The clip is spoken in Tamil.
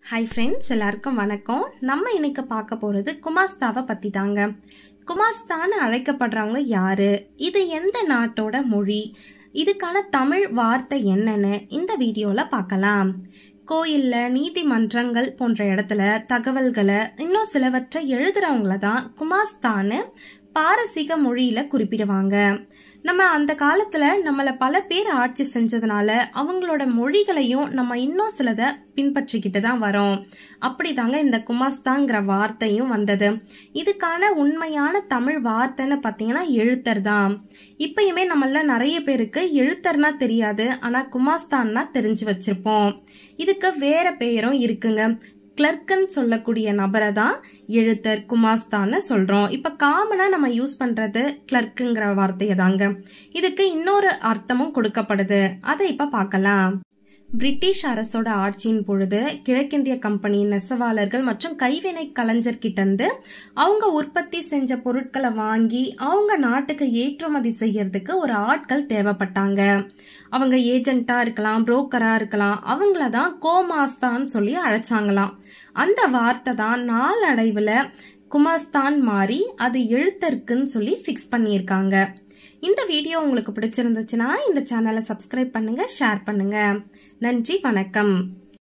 ஹாய் ஃப்ரெண்ட்ஸ் எல்லாருக்கும் வணக்கம் நம்ம இன்னைக்கு பார்க்க போறது குமாஸ்தாவை பத்தி தாங்க குமாஸ்தான்னு அழைக்கப்படுறவங்க யாரு இது எந்த நாட்டோட மொழி இதுக்கான தமிழ் வார்த்தை என்னன்னு இந்த வீடியோல பார்க்கலாம் கோயில்ல நீதிமன்றங்கள் போன்ற இடத்துல தகவல்களை இன்னும் சிலவற்றை எழுதுறவங்கள தான் குமாஸ்தான்னு பாரசீக மொழியில குறிப்பிடுவாங்க நம்ம அந்த காலத்துல நம்மள பல பேர் ஆட்சி செஞ்சதுனால அவங்களோட மொழிகளையும் நம்ம இன்னும் சிலதை பின்பற்றிக்கிட்டு தான் வரோம் அப்படிதாங்க இந்த குமாஸ்தாங்கிற வார்த்தையும் வந்தது இதுக்கான உண்மையான தமிழ் வார்த்தைன்னு பாத்தீங்கன்னா எழுத்தர் தான் இப்பயுமே நம்மள நிறைய பேருக்கு எழுத்தர்னா தெரியாது ஆனா குமாஸ்தான்னா தெரிஞ்சு வச்சிருப்போம் இதுக்கு வேற பெயரும் இருக்குங்க கிளர்க்குன்னு சொல்லக்கூடிய நபரை தான் எழுத்தர் குமாஸ்தான்னு சொல்றோம் இப்ப காமனா நம்ம யூஸ் பண்றது கிளர்க்குங்கிற வார்த்தையை தாங்க இதுக்கு இன்னொரு அர்த்தமும் கொடுக்கப்படுது அதை இப்ப பார்க்கலாம் பிரிட்டிஷ் அரசோட ஆட்சியின் பொழுது கிழக்கிந்திய கம்பெனி நெசவாளர்கள் மற்றும் கைவினை கலைஞர்கிட்ட இருந்து அவங்க உற்பத்தி செஞ்ச பொருட்களை வாங்கி அவங்க நாட்டுக்கு ஏற்றுமதி செய்யறதுக்கு ஒரு ஆட்கள் தேவைப்பட்டாங்க அவங்க ஏஜென்ட்டா இருக்கலாம் புரோக்கரா இருக்கலாம் அவங்கள தான் கோமாஸ்தான் சொல்லி அழைச்சாங்களாம் அந்த வார்த்தை தான் நாளடைவுல குமாஸ்தான் மாறி அது எழுத்தருக்குன்னு சொல்லி ஃபிக்ஸ் பண்ணியிருக்காங்க இந்த வீடியோ உங்களுக்கு பிடிச்சிருந்துச்சுன்னா இந்த சேனலை சப்ஸ்கிரைப் பண்ணுங்க ஷேர் பண்ணுங்க நன்றி வணக்கம்